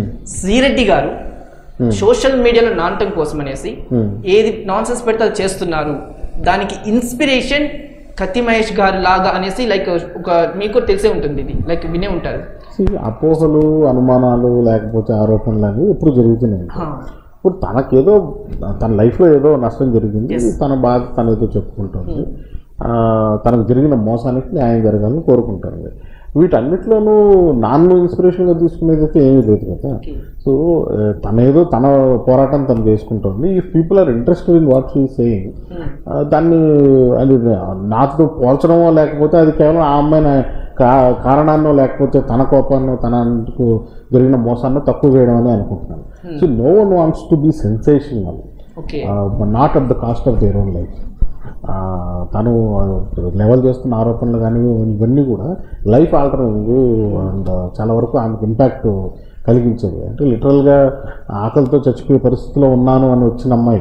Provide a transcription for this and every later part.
శ్రీరెడ్డి గారు సోషల్ మీడియాలో నాటం కోసం అనేసి Hmm. ఏది నాన్ సెన్స్ పెడితే అది చేస్తున్నారు దానికి ఇన్స్పిరేషన్ కత్తి మహేష్ గారు లాగా అనేసి లైక్ ఒక మీకు కూడా తెలిసే ఉంటుంది ఇది లైక్ వినే ఉంటారు See, అపోహలు అనుమానాలు లేకపోతే ఆరోపణలు అనేవి ఎప్పుడు జరుగుతున్నాయి హా. ఇప్పుడు తనకేదో తన లైఫ్లో ఏదో నష్టం జరిగింది Yes. తన బాధ తన ఏదో చెప్పుకుంటుంది ఆ, తనకు జరిగిన మోసానికి న్యాయం జరగాలని కోరుకుంటుంది వీటన్నిటిలోనూ నాన్ను ఇన్స్పిరేషన్గా తీసుకునేది అయితే ఏమీ లేదు కదా Okay. సో ఆ, తన ఏదో తన పోరాటం తను చేసుకుంటుంది ఈ people are interested in what she saying Hmm. దాన్ని అది నాతో పోల్చడమో లేకపోతే అది కేవలం ఆ అమ్మాయిన కా కారణాన్నో లేకపోతే తన కోపాన్నో తనకు జరిగిన మోసాన్నో తక్కువ చేయడం అని అనుకుంటున్నాను so no one wants to be sensational okay not at the cost of their own life తను లెవెల్ చేస్తున్న ఆరోపణలు కానీ ఇవన్నీ కూడా లైఫ్ ఆల్టరింగ్ అండ్ చాలా వరకు ఆమెకు ఇంపాక్ట్ కలిగించేది అంటే లిటరల్గా ఆకలితో చచ్చిపోయే పరిస్థితిలో ఉన్నాను అని వచ్చిన అమ్మాయి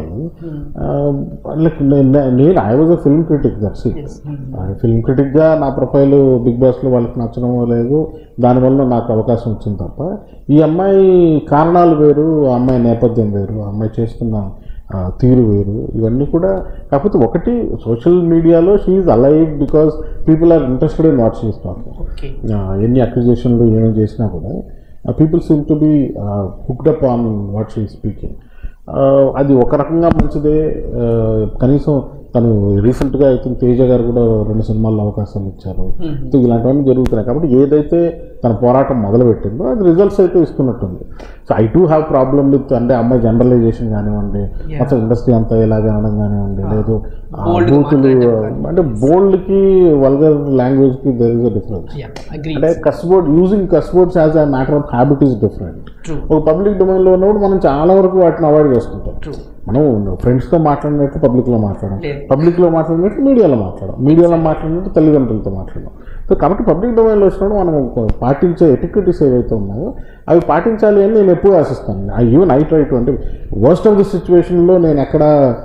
లైక్ నేను I was a film critic దర్శి Yes. ఫిల్మ్ క్రిటిక్గా నా ప్రొఫైల్ బిగ్ బాస్లో వాళ్ళకి నచ్చడం లేదు దానివల్ల నాకు అవకాశం వచ్చింది తప్ప ఈ అమ్మాయి కారణాలు వేరు ఆ అమ్మాయి నేపథ్యం వేరు ఆ అమ్మాయి చేస్తున్న ఆ, తీరు వేరు ఇవన్నీ కూడా కాకపోతే ఒకటి సోషల్ మీడియాలో she's alive because people are interested in what she's talking okay ఎన్ని అక్విజేషన్లు ఏమేమి చేసినా కూడా people seem to be hooked up on what she speaking అది ఒక రకంగా మంచిదే ఆ, కనీసం తను రీసెంట్గా అయితే తేజ గారు కూడా రెండు సినిమాల్లో అవకాశాలు ఇచ్చారు సో ఇలాంటివన్నీ జరుగుతున్నాయి కాబట్టి ఏదైతే తన పోరాటం మొదలుపెట్టిందో అది రిజల్ట్స్ అయితే ఇస్తున్నట్టుంది so I too have problem with అంటే అమ్మాయి జనరలైజేషన్ కానివ్వండి మొత్తం ఇండస్ట్రీ అంతా ఇలాగే అనడం కానివ్వండి లేదు ఆ Bold గా బూతులు మాట్లాడడం అంటే బోల్డ్కి వల్గర్ లాంగ్వేజ్కి there is a difference agree అంటే cussword using cusswords as a matter of habit is different true ఒక పబ్లిక్ డొమైన్లో ఉన్నప్పుడు మనం చాలా వరకు వాటిని అవాయిడ్ చేసుకుంటాం ట్రూ మనం ఫ్రెండ్స్తో మాట్లాడినట్టు పబ్లిక్లో మాట్లాడడం లేదు. పబ్లిక్లో మాట్లాడినట్టు మీడియాలో మాట్లాడడం మీడియాలో మాట్లాడినట్టు తల్లిదండ్రులతో మాట్లాడడం సో కాబట్టి పబ్లిక్ డొమైన్లో వచ్చినప్పుడు మనం ఒక పాటించే ఎటిక్విటీస్ ఏవైతే ఉన్నాయో అవి పాటించాలి అని నేను ఎప్పుడు ఆశిస్తాను I even I try to అంటే వర్స్ట్ ఆఫ్ ది సిచ్యువేషన్లో నేను ఎక్కడ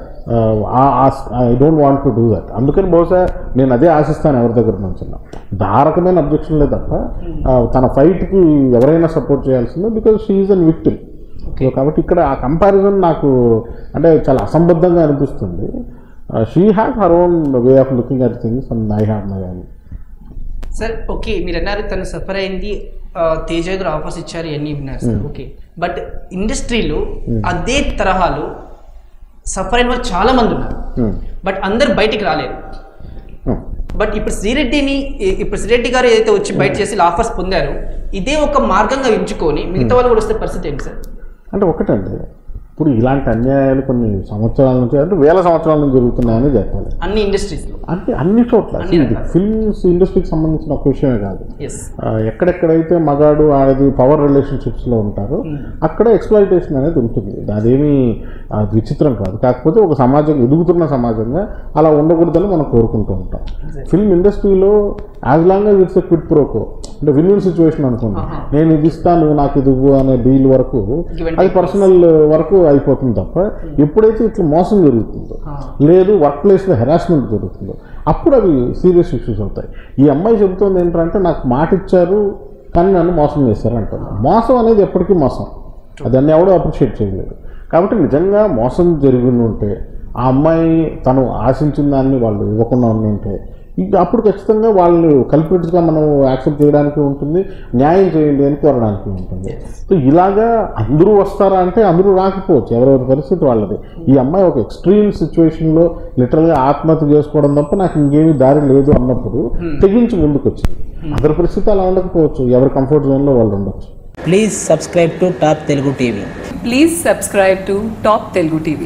I don't want to do that అందుకని బహుశా నేను అదే ఆశిస్తాను ఎవరి దగ్గర నుంచి ఆ రకమైన అబ్జెక్షన్లే తప్ప ఆ, తన ఫైట్కి ఎవరైనా సపోర్ట్ చేయాల్సిందే because she's an victim so కాబట్టి ఇక్కడ ఆ కంపారిజన్ నాకు అంటే చాలా అసంబద్ధంగా అనిపిస్తుంది she have her own way of looking at things and I have my own sir okay మీరు అన్నారు తను సఫర్ అయింది ఆ, తేజ గారు ఆఫర్స్ ఇచ్చారు ఇవన్నీ విన్నారు సార్ ఓకే బట్ ఇండస్ట్రీలో అదే తరహాలో సఫర్ అయిన వాళ్ళు చాలా మంది ఉన్నారు బట్ అందరు బయటికి రాలేరు బట్ ఇప్పుడు శ్రీరెడ్డిని ఈ- ఇప్పుడు శ్రీరెడ్డి గారు ఏదైతే వచ్చి బయట చేసి ఆఫర్స్ పొందారో ఇదే ఒక మార్గంగా ఎంచుకొని మిగతా వాళ్ళు కూడా వస్తే పరిస్థితి ఏంటి సార్ అంటే ఒకటండి ఇప్పుడు ఇలాంటి అన్యాయాలు కొన్ని సంవత్సరాల నుంచి అంటే వేల సంవత్సరాల నుంచి జరుగుతున్నాయని చెప్పాలి అన్ని ఇండస్ట్రీస్లో అంటే అన్ని చోట్ల అన్ని ఇది రకాలు. ఫిల్మ్స్ ఇండస్ట్రీకి సంబంధించిన ఒక విషయమే కాదు ఎస్ ఆ, ఎక్కడెక్కడైతే మగాడు ఆడది పవర్ రిలేషన్షిప్స్లో ఉంటారో అక్కడ ఎక్స్ప్లాయిటేషన్ అనేది ఉంటుంది అదేమీ ఆ, విచిత్రం కాదు కాకపోతే ఒక సమాజం ఎదుగుతున్న సమాజంగా అలా ఉండకూడదని మనం కోరుకుంటూ ఉంటాం ఫిల్మ్ ఇండస్ట్రీలో as long as it's quid pro quo అంటే విన్ విన్ సిచ్యువేషన్ అనుకోండి ఆహా. నేను ఇది ఇస్తాను నువ్వు నాకు ఇది ఇవ్వు అనే డీల్ వరకు Give and అది take. పర్సనల్ వరకు అయిపోతుంది తప్ప ఎప్పుడైతే ఇట్లా మోసం జరుగుతుందో లేదు వర్క్ ప్లేస్లో హెరాస్మెంట్ జరుగుతుందో అప్పుడు అవి సీరియస్ ఇష్యూస్ అవుతాయి ఈ అమ్మాయి చెబుతుంది ఏంటంటే నాకు మాట ఇచ్చారు కానీ నన్ను మోసం చేశారు అంటుంది మోసం అనేది ఎప్పటికీ మోసం దాన్ని ఎవడో అప్రిషియేట్ చేయలేదు కాబట్టి నిజంగా మోసం జరిగి ఉంటే ఆ అమ్మాయి తను ఆశించిన దాన్ని వాళ్ళు ఇవ్వకుండా ఉండి ఉంటే ఇక అప్పుడు ఖచ్చితంగా వాళ్ళు కల్పిట్స్గా మనం యాక్సెప్ట్ చేయడానికి ఉంటుంది న్యాయం చేయండి అని కోరడానికి ఉంటుంది సో ఇలాగా అందరూ వస్తారా అంటే అందరూ రాకపోవచ్చు ఎవరెవరి పరిస్థితి వాళ్ళది ఈ అమ్మాయి ఒక ఎక్స్ట్రీమ్ సిచ్యువేషన్లో లిటరల్గా ఆత్మహత్య చేసుకోవడం తప్ప నాకు ఇంకేమీ దారి లేదు అన్నప్పుడు తెగించి ముందుకు వచ్చింది అందరి పరిస్థితి అలా ఉండకపోవచ్చు ఎవరి కంఫర్ట్ జోన్లో వాళ్ళు ఉండొచ్చు Please subscribe to Top Telugu TV. Please subscribe to Top Telugu TV.